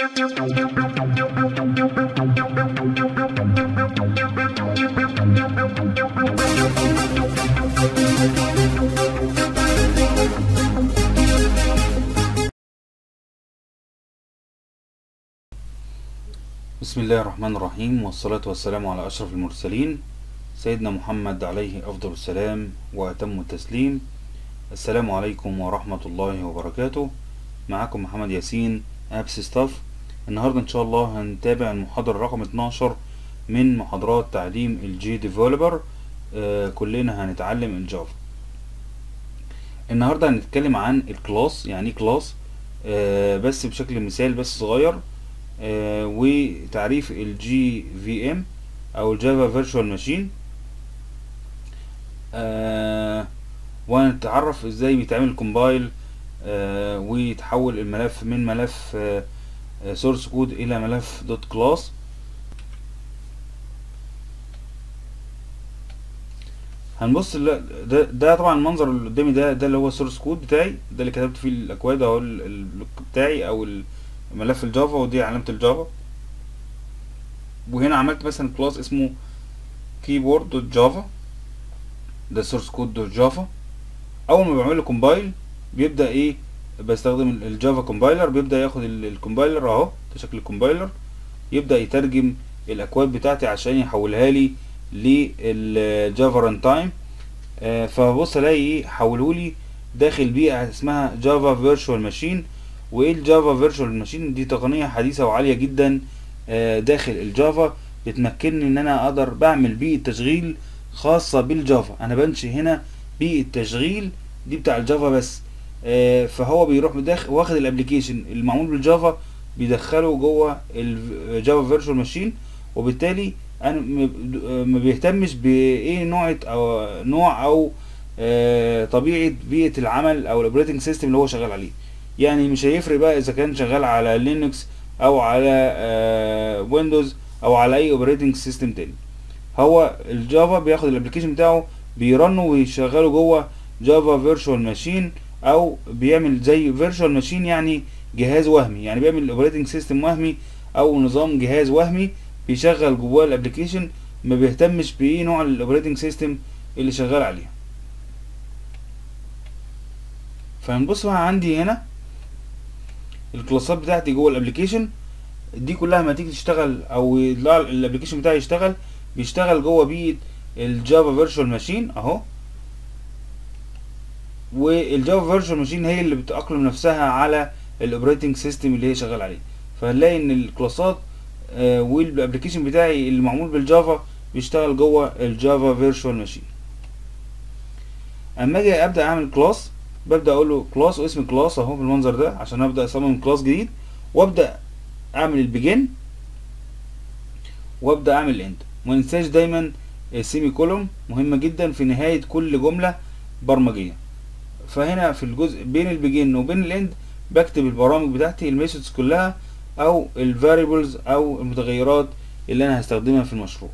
بسم الله الرحمن الرحيم والصلاة والسلام على أشرف المرسلين سيدنا محمد عليه أفضل السلام وأتم التسليم السلام عليكم ورحمة الله وبركاته معكم محمد ياسين أبس ستاف النهاردة إن شاء الله هنتابع المحاضرة رقم 12 من محاضرات تعليم الجي ديفلوبر آه كلنا هنتعلم الجافا النهاردة هنتكلم عن الكلاس يعني ايه كلاس آه بس بشكل مثال بس صغير آه وتعريف الجي في ام او الجافا فيرتشوال ماشين وهنتعرف ازاي بيتعمل كومبايل آه ويتحول الملف من ملف سورس كود الى ملف دوت كلاس هنبص ده, ده طبعا المنظر اللي قدامي ده ده اللي هو السورس كود بتاعي ده اللي كتبت فيه الاكواد اهو البلوك بتاعي او ملف الجافا ودي علامة الجافا وهنا عملت مثلا كلاس اسمه كيبورد دوت جافا ده سورس كود دوت جافا اول ما بعمل له كومبايل بيبدا ايه بستخدم الجافا كومبايلر بيبدا ياخد الكومبايلر اهو ده شكل الكومبايلر يبدا يترجم الاكواد بتاعتي عشان يحولها لي للجافا ران تايم آه فبص الاقي ايه حولهولي داخل بيئه اسمها جافا فيرتشوال ماشين وايه الجافا فيرتشوال ماشين دي تقنيه حديثه وعاليه جدا داخل الجافا بتمكنني ان انا اقدر بعمل بيئه تشغيل خاصه بالجافا انا بنشئ هنا بيئه تشغيل دي بتاع الجافا بس فهو بيروح داخل واخد الابلكيشن المعمول بالجافا بيدخله جوه الجافا فيرتشوال ماشين وبالتالي انا ما بيهتمش بايه نوع او نوع او طبيعه بيئه العمل او الاوبريتنج سيستم اللي هو شغال عليه يعني مش هيفرق بقى اذا كان شغال على لينكس او على ويندوز او على اي اوبريتنج سيستم تاني هو الجافا بياخد الابلكيشن بتاعه بيرنه ويشغله جوه جافا فيرتشوال ماشين او بيعمل زي فيرتشوال ماشين يعني جهاز وهمي يعني بيعمل اوبريتنج سيستم وهمي او نظام جهاز وهمي بيشغل جواه الابلكيشن ما بيهتمش بايه نوع الاوبريتنج سيستم اللي شغال عليه فهنبص بقى عندي هنا الكلاسات بتاعتي جوه الابلكيشن دي كلها ما تيجي تشتغل او الابلكيشن بتاعي يشتغل بيشتغل جوه بيئه الجافا فيرتشوال ماشين اهو والجافا فيرتشوال ماشين هي اللي بتأقلم نفسها على الاوبريتنج سيستم اللي هي شغال عليه فهنلاقي ان الكلاسات آه والابلكيشن بتاعي اللي معمول بالجافا بيشتغل جوه الجافا فيرتشوال ماشين اما اجي ابدا اعمل كلاس ببدا اقول له كلاس واسم كلاس اهو بالمنظر ده عشان ابدا اصمم كلاس جديد وابدا اعمل البيجن وابدا اعمل الاند وما ننساش دايما السيمي كولوم مهمه جدا في نهايه كل جمله برمجيه فهنا في الجزء بين البيجن وبين الاند بكتب البرامج بتاعتي الميثودز كلها او الفاريبلز او المتغيرات اللي انا هستخدمها في المشروع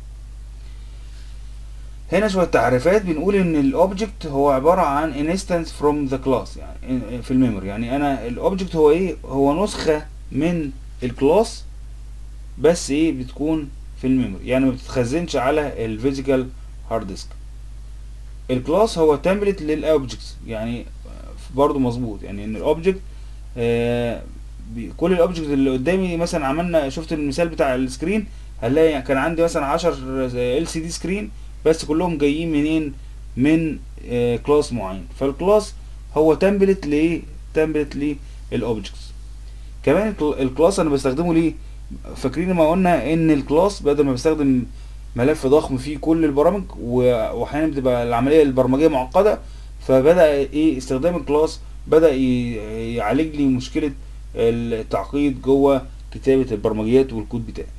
هنا شوية تعريفات بنقول ان الاوبجكت هو عبارة عن انستنس فروم ذا كلاس يعني في الميموري يعني انا الاوبجكت هو ايه هو نسخة من الكلاس بس ايه بتكون في الميموري يعني ما بتتخزنش على الفيزيكال هارد ديسك الكلاس هو تمبلت للاوبجكتس يعني برضو مظبوط يعني ان الاوبجكت آه كل الاوبجكت اللي قدامي مثلا عملنا شفت المثال بتاع السكرين هنلاقي كان عندي مثلا 10 ال سي دي سكرين بس كلهم جايين منين من آه كلاس معين فالكلاس هو تمبلت لايه تمبلت للاوبجكتس كمان الكلاس انا بستخدمه ليه فاكرين ما قلنا ان الكلاس بدل ما بستخدم ملف ضخم فيه كل البرامج واحيانا بتبقى العمليه البرمجيه معقده فبدا ايه استخدام الكلاس بدا يعالج لي مشكله التعقيد جوه كتابه البرمجيات والكود بتاعي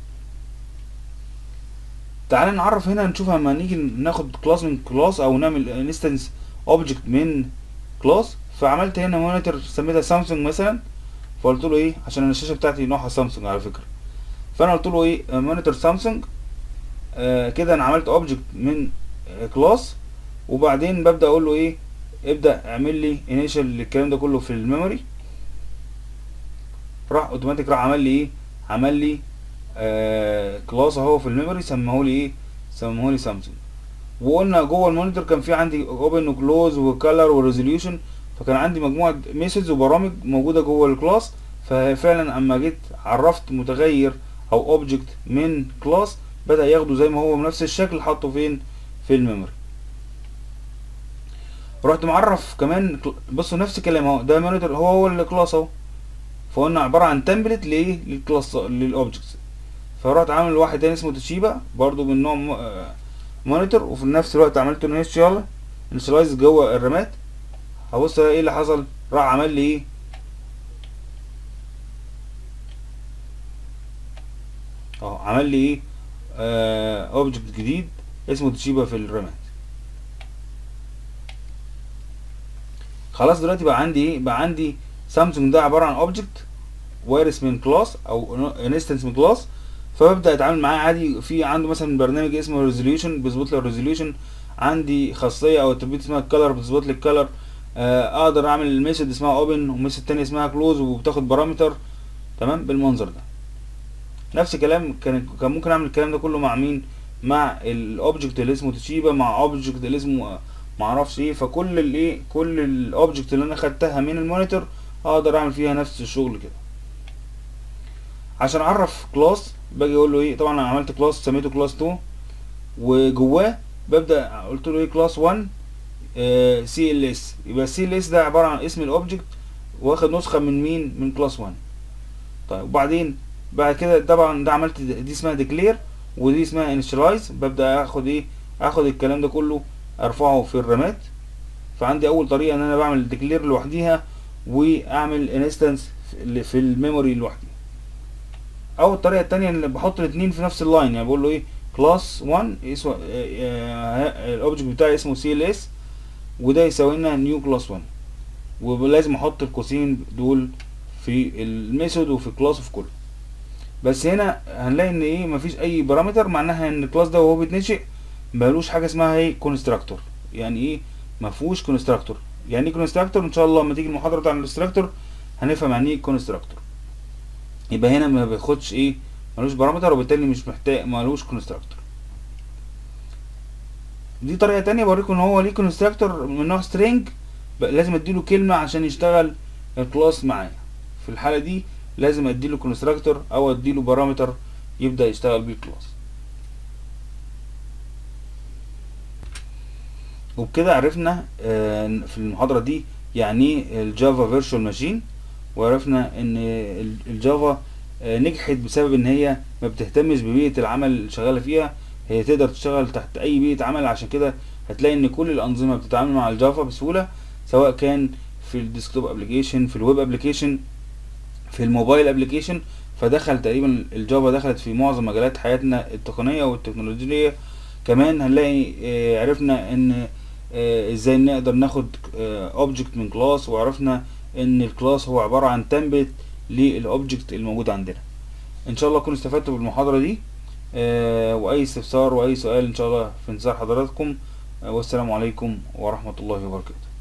تعال نعرف هنا نشوف لما نيجي ناخد كلاس من كلاس او نعمل انستنس اوبجكت من كلاس فعملت هنا مونيتور سميتها سامسونج مثلا فقلت له ايه عشان انا الشاشه بتاعتي نوعها سامسونج على فكره فانا قلت له ايه مونيتور سامسونج آه كده انا عملت اوبجكت من آه كلاس وبعدين ببدا اقول له ايه ابدا اعمل لي انيشال للكلام ده كله في الميموري راح اوتوماتيك راح عمل لي ايه عمل لي آه كلاس اهو في الميموري سماه لي ايه سماه لي سامسونج وقلنا جوه المونيتور كان في عندي اوبن وكلوز وكالر وريزوليوشن فكان عندي مجموعه ميثودز وبرامج موجوده جوه الكلاس ففعلا اما جيت عرفت متغير او اوبجكت من كلاس بدا ياخده زي ما هو بنفس الشكل حطه فين في الميموري رحت معرف كمان بصوا نفس الكلام اهو ده مونيتور هو هو الكلاس اهو فقلنا عباره عن تمبلت لايه للكلاس للاوبجكتس فرحت عامل واحد تاني اسمه تشيبا برضو من نوع مونيتور وفي نفس الوقت عملت له انيشال انيشالايز جوه الرامات هبص ايه اللي حصل راح عمل لي ايه اهو عمل لي ايه اوبجكت آه جديد اسمه تشيبا في الرامات خلاص دلوقتي بقى عندي ايه بقى عندي سامسونج ده عباره عن اوبجكت وارث من كلاس او انستنس من كلاس فببدا اتعامل معاه عادي في عنده مثلا برنامج اسمه ريزوليوشن بيظبط لي الريزوليوشن عندي خاصيه او اتربيت اسمها الكالر بتظبط لي الكالر آه اقدر اعمل ميثود اسمها اوبن وميثود تانية اسمها كلوز وبتاخد بارامتر تمام بالمنظر ده نفس الكلام كان كان ممكن اعمل الكلام ده كله مع مين مع الاوبجكت اللي اسمه تشيبا مع اوبجكت اللي اسمه معرفش ايه فكل الايه كل الاوبجكت اللي انا خدتها من المونيتور اقدر اعمل فيها نفس الشغل كده عشان اعرف كلاس باجي اقول له ايه طبعا انا عملت كلاس سميته كلاس 2 وجواه ببدا قلت له ايه كلاس 1 سي ال اس يبقى السي ال اس ده عباره عن اسم الاوبجكت واخد نسخه من مين من كلاس 1 طيب وبعدين بعد كده طبعا ده عملت دي اسمها ديكلير ودي اسمها انيشلايز ببدا اخد ايه اخد الكلام ده كله ارفعه في الرامات فعندي اول طريقه ان انا بعمل ديكلير لوحديها واعمل انستنس في الميموري لوحدي او الطريقه التانية اللي بحط الاثنين في نفس اللاين يعني بقول له ايه كلاس 1 اسمه الاوبجكت بتاعي اسمه سي ال اس وده يساوي لنا نيو كلاس 1 ولازم احط القوسين دول في الميثود وفي الكلاس في كله بس هنا هنلاقي ان ايه مفيش اي بارامتر معناها ان الكلاس ده وهو بيتنشئ ملوش حاجه اسمها ايه كونستراكتور يعني ايه مفهوش كونستراكتور يعني ايه كونستراكتور ان شاء الله لما تيجي المحاضره بتاع الانستراكتور هنفهم يعني ايه كونستراكتور يبقى هنا ما بياخدش ايه ملوش بارامتر وبالتالي مش محتاج ملوش كونستراكتور دي طريقه تانية بوريكم ان هو ليه كونستراكتور من نوع سترينج لازم اديله كلمه عشان يشتغل الكلاس معايا في الحاله دي لازم اديله كونستراكتور او اديله بارامتر يبدا يشتغل بيه الكلاس وبكده عرفنا في المحاضره دي يعني ايه الجافا فيرتشوال ماشين وعرفنا ان الجافا نجحت بسبب ان هي ما بتهتمش ببيئه العمل اللي شغاله فيها هي تقدر تشتغل تحت اي بيئه عمل عشان كده هتلاقي ان كل الانظمه بتتعامل مع الجافا بسهوله سواء كان في الديسكتوب ابلكيشن في الويب ابلكيشن في الموبايل ابلكيشن فدخل تقريبا الجافا دخلت في معظم مجالات حياتنا التقنيه والتكنولوجيه كمان هنلاقي عرفنا ان ازاي نقدر ناخد اوبجكت من كلاس وعرفنا ان الكلاس هو عباره عن تمبلت للاوبجكت الموجود عندنا ان شاء الله تكونوا استفدتوا بالمحاضره دي واي استفسار واي سؤال ان شاء الله في انتظار حضراتكم والسلام عليكم ورحمه الله وبركاته